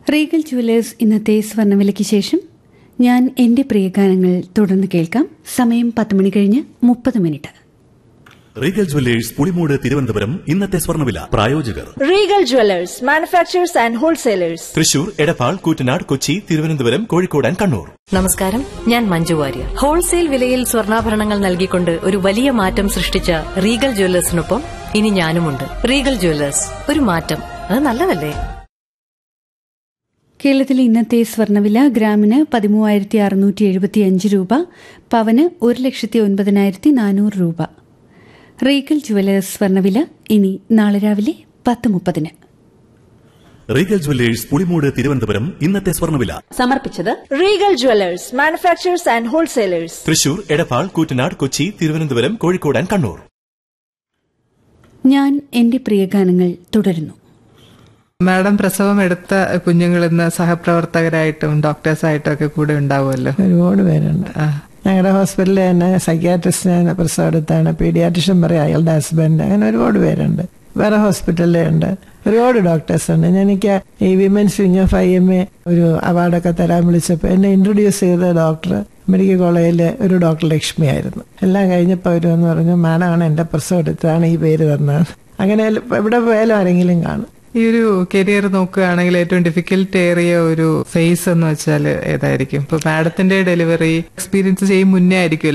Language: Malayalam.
റീഗൽ ജുവലേഴ്സ് ഇന്നത്തെ സ്വർണ്ണവിലയ്ക്ക് ശേഷം ഞാൻ എന്റെ പ്രിയഗാനങ്ങൾ തുടർന്ന് കേൾക്കാം സമയം പത്ത് മണി കഴിഞ്ഞ് മുപ്പത് minute Regal Jewellers Pulimoodu Thiruvananthapuram ഇന്നത്തെ സ്വർണ്ണവില പ്രായോജകർ Regal Jewelers, manufacturers and wholesalers. Thrissur Edappal Koottanad Kochi Thiruvananthapuram Kozhikode and Kannur നമസ്കാരം ഞാൻ മഞ്ജു വാര്യർ ഹോൾസെയിൽ വിലയിൽ സ്വർണ്ണാഭരണങ്ങൾ നൽകിക്കൊണ്ട് ഒരു വലിയ മാറ്റം സൃഷ്ടിച്ച റീഗൽ ജ്വല്ലേഴ്സിനൊപ്പം ഇനി ഞാനുമുണ്ട് റീഗൽ ജ്വല്ലേഴ്സ് ഒരു മാറ്റം അത് നല്ലതല്ലേ കേരളത്തിലെ ഇന്നത്തെ സ്വർണ്ണവില ഗ്രാമിന് പതിമൂവായിരത്തി അറുന്നൂറ്റി എഴുപത്തി അഞ്ച് രൂപ പവന് ഒരു ലക്ഷത്തി ഒൻപതിനായിരത്തി നാനൂറ് രൂപ റീഗൽ ജുവലേഴ്സ് സ്വർണ്ണവില ഇനി നാളെ രാവിലെ പത്ത് മുപ്പതിന് റീഗൽ ജുവല്ലേഴ്സ് പുളിമൂട് തിരുവനന്തപുരം ഇന്നത്തെ സ്വർണ്ണവില സമർപ്പിച്ചത് Regal Jewelers, manufacturers and wholesalers. Thrissur Edappal Koottanad Kochi Thiruvananthapuram Kozhikode and Kannur ഞാൻ എന്റെ പ്രിയഗാനങ്ങൾ തുടരുന്നു മാഡം പ്രസവം എടുത്ത കുഞ്ഞുങ്ങൾ ഇന്ന് സഹപ്രവർത്തകരായിട്ടും ഡോക്ടേഴ്സായിട്ടും ഒക്കെ കൂടെ ഉണ്ടാവുമല്ലോ ഒരുപാട് പേരുണ്ട് ഞങ്ങളുടെ ഹോസ്പിറ്റലിൽ തന്നെ സൈക്യാട്രിസ്റ്റിനെ പ്രസവം എടുത്താണ് പീഡിയാട്രിഷ്യൻ പറയും അയാളുടെ ഹസ്ബൻഡ് അങ്ങനെ ഒരുപാട് പേരുണ്ട് വേറെ ഹോസ്പിറ്റലിലുണ്ട് ഒരുപാട് ഡോക്ടേഴ്സ് ഉണ്ട് എനിക്ക് ഈ women's wing of I M A ഒരു അവാർഡൊക്കെ തരാൻ വിളിച്ചപ്പോൾ എന്നെ ഇൻട്രൊഡ്യൂസ് ചെയ്ത ഡോക്ടർ മെഡിക്കൽ കോളേജിലെ ഒരു ഡോക്ടർ ലക്ഷ്മി ആയിരുന്നു എല്ലാം കഴിഞ്ഞപ്പോൾ അവർ എന്ന് പറഞ്ഞു മാഡമാണ് എൻ്റെ പ്രസവം എടുത്തതാണ് ഈ പേര് തന്നത് അങ്ങനെ എവിടെ പോയാലും ആരെങ്കിലും കാണും ഈ ഒരു കരിയർ നോക്കുകയാണെങ്കിൽ ഏറ്റവും ഡിഫിക്കൽട്ട് ഏറിയ ഒരു ഫേസ് എന്ന് വെച്ചാൽ ഏതായിരിക്കും ഇപ്പൊ മാഡത്തിന്റെ ഡെലിവറി എക്സ്പീരിയൻസ് ചെയ്യും മുന്നേ ആയിരിക്കും